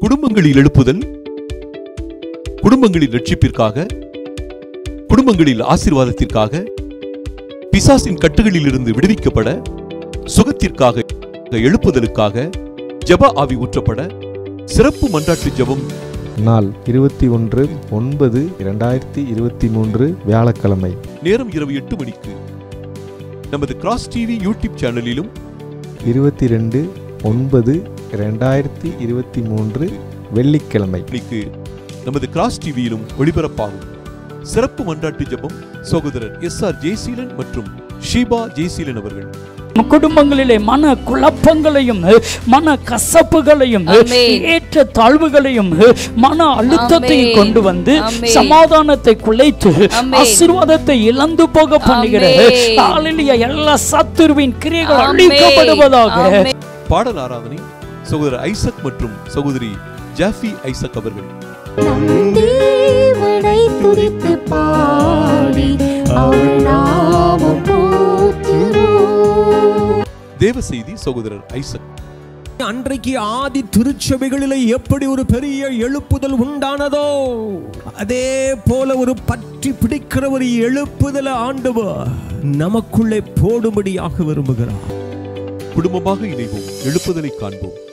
குடும்பங்களில் எழுப்புதல் குடும்பங்களின் ரட்சிப்பிற்காக குடும்பங்களில் ஆசீர்வாதத்திற்காக பிசாசின் கட்டுகளில் இருந்து விடுவிக்கப்பட சுகத்திற்காக எழுப்புதலுக்காக ஜெப ஆவி ஊற்றப்பட சிறப்பு மன்றாட்டு ஜெபம் நாள் இருபத்தி ஒன்று ஒன்பது இரண்டாயிரத்தி இருபத்தி மூன்று வியாழக்கிழமை நேரம் இரவு எட்டு மணிக்கு நமது கிராஸ் டிவி யூடியூப் சேனலிலும் இருபத்தி ரெண்டு ஒன்பது ரெண்டாயிரத்தி இருபத்தி மூன்று வெள்ளிக்கிழமை மணிக்கு நமது கிராஸ் டிவியிலும் ஒளிபரப்பாகும் சிறப்பு மன்றாட்டு ஜெபம் சகோதரர் எஸ் ஆர் ஜெய்சீலன் மற்றும் ஷீபா ஜெய்சீலன் அவர்கள் குடும்பங்களிலே மன குழப்பங்களையும் மன கசப்புகளையும் ஆமென். ஏற்ற தாழ்வுகளையும் மன அழுத்தத்தையும் ஆமென். கொண்டு வந்து ஆமென். சமாதானத்தை குலைத்து ஆமென். ஆசீர்வாதத்தை இழந்து போக பண்ணுகிற ஆமென். ஹalleluya எல்லா சத்துருவின் கிரியைகள் ஆமென். அழிக்கப்படுவதாக ஆமென். பாடல் ஆராதனை சகோதரர் ஐசக் மற்றும் சகோதரி ஜாஃபி ஐசக் அவர்கள் நம் தேவனை துதித்து பாடி அவர் நாமம் போற்றுவோம் தேவ செய்தி சகோதரர் ஐசக் அன்றைக்கு ஆதி திருச்சபைகளிலே எப்படி ஒரு பெரிய எழுப்புதல் உண்டானதோ அதே போல ஒரு பற்றி பிடிக்கிற ஒரு எழுப்புதல ஆண்டவர் நமக்குள்ளே போடும்படியாக விரும்புகிறார் குடும்பமாக இணைவோம் எழுப்புதலை காண்போம்